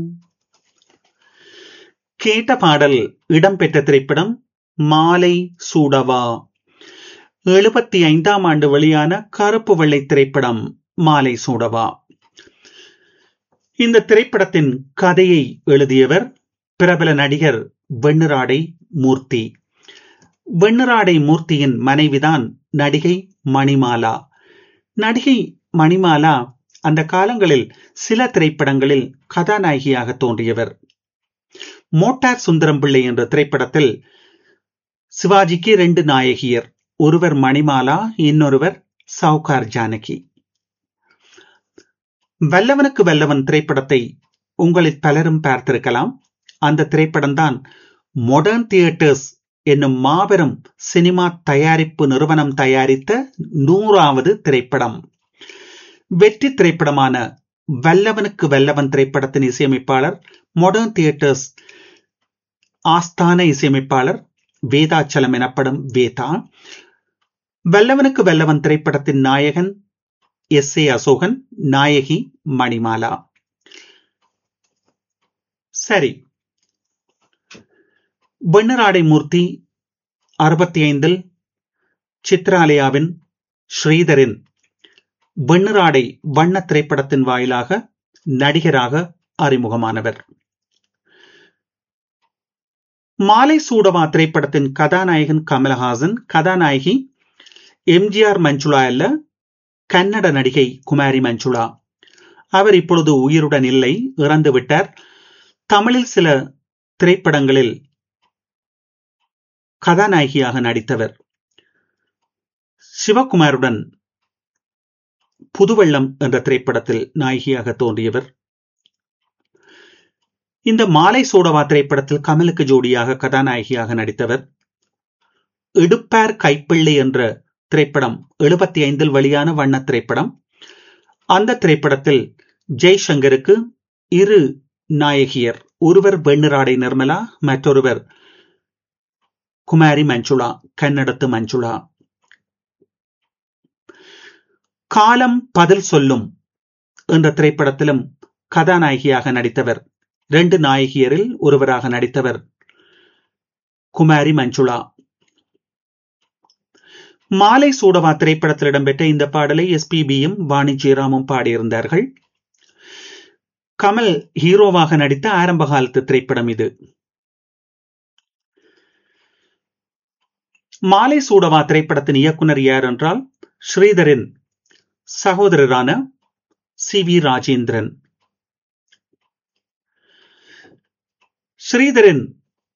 கேட்ட பாடல் இடம்பெற்ற திரைப்படம் மாலை சூடவா எழுபத்தி ஐந்தாம் ஆண்டு வெளியான கருப்பு வெள்ளை திரைப்படம் மாலை சூடவா இந்த திரைப்படத்தின் கதையை எழுதியவர் பிரபல நடிகர் வெண்ணிராடை மூர்த்தி வெண்ணிராடை மூர்த்தியின் மனைவிதான் நடிகை மணிமாலா நடிகை மணிமாலா அந்த காலங்களில் சில திரைப்படங்களில் கதாநாயகியாக தோன்றியவர் மோட்டார் சுந்தரம் பிள்ளை என்ற திரைப்படத்தில் சிவாஜிக்கு இரண்டு நாயகியர் ஒருவர் மணிமாலா இன்னொருவர் சவுகார் ஜானகி வல்லவனுக்கு வல்லவன் திரைப்படத்தை உங்களில் பலரும் பார்த்திருக்கலாம் அந்த திரைப்படம்தான் மொடர்ன் தியேட்டர்ஸ் என்னும் மாபெரும் சினிமா தயாரிப்பு நிறுவனம் தயாரித்த நூறாவது திரைப்படம் வெற்றி திரைப்படமான வல்லவனுக்கு வல்லவன் திரைப்படத்தின் இசையமைப்பாளர் மொடர்ன் தியேட்டர்ஸ் ஆஸ்தான இசையமைப்பாளர் வேதாச்சலம் எனப்படும் வேதா வல்லவனுக்கு வல்லவன் திரைப்படத்தின் நாயகன் எஸ் ஏ அசோகன் நாயகி மணிமாலா சரி வெண்ணராடை மூர்த்தி அறுபத்தி ஐந்தில் சித்ராலயாவின் ஸ்ரீதரின் வெண்ணராடை வண்ண திரைப்படத்தின் வாயிலாக நடிகராக அறிமுகமானவர் மாலை சூடவா திரைப்படத்தின் கதாநாயகன் கமலஹாசன் கதாநாயகி எம்ஜிஆர் மஞ்சுளா அல்ல கன்னட நடிகை குமாரி மஞ்சுளா அவர் இப்பொழுது உயிருடன் இல்லை இறந்து விட்டார் தமிழில் சில திரைப்படங்களில் கதாநாயகியாக நடித்தவர் சிவகுமாருடன் புதுவெள்ளம் என்ற திரைப்படத்தில் நாயகியாக தோன்றியவர் இந்த மாலை சோடவா திரைப்படத்தில் கமலுக்கு ஜோடியாக கதாநாயகியாக நடித்தவர் இடுப்பார் கைப்பிள்ளை என்ற திரைப்படம் எழுபத்தி ஐந்தில் வெளியான வண்ண திரைப்படம் அந்த திரைப்படத்தில் ஜெய்சங்கருக்கு இரு நாயகியர் ஒருவர் வெண்ணிராடை நிர்மலா மற்றொருவர் குமாரி மஞ்சுளா கன்னடத்து மஞ்சுளா காலம் பதில் சொல்லும் என்ற திரைப்படத்திலும் கதாநாயகியாக நடித்தவர் ரெண்டு நாயகியரில் ஒருவராக நடித்தவர் குமாரி மஞ்சுளா மாலை சூடவா திரைப்படத்தில் இடம்பெற்ற இந்த பாடலை எஸ்பிபியும் வாணி ஜெயராமும் பாடியிருந்தார்கள் கமல் ஹீரோவாக நடித்த ஆரம்ப காலத்து திரைப்படம் இது மாலை சூடவா திரைப்படத்தின் இயக்குனர் யார் என்றால் ஸ்ரீதரின் சகோதரரான சி வி ராஜேந்திரன் ஸ்ரீதரின்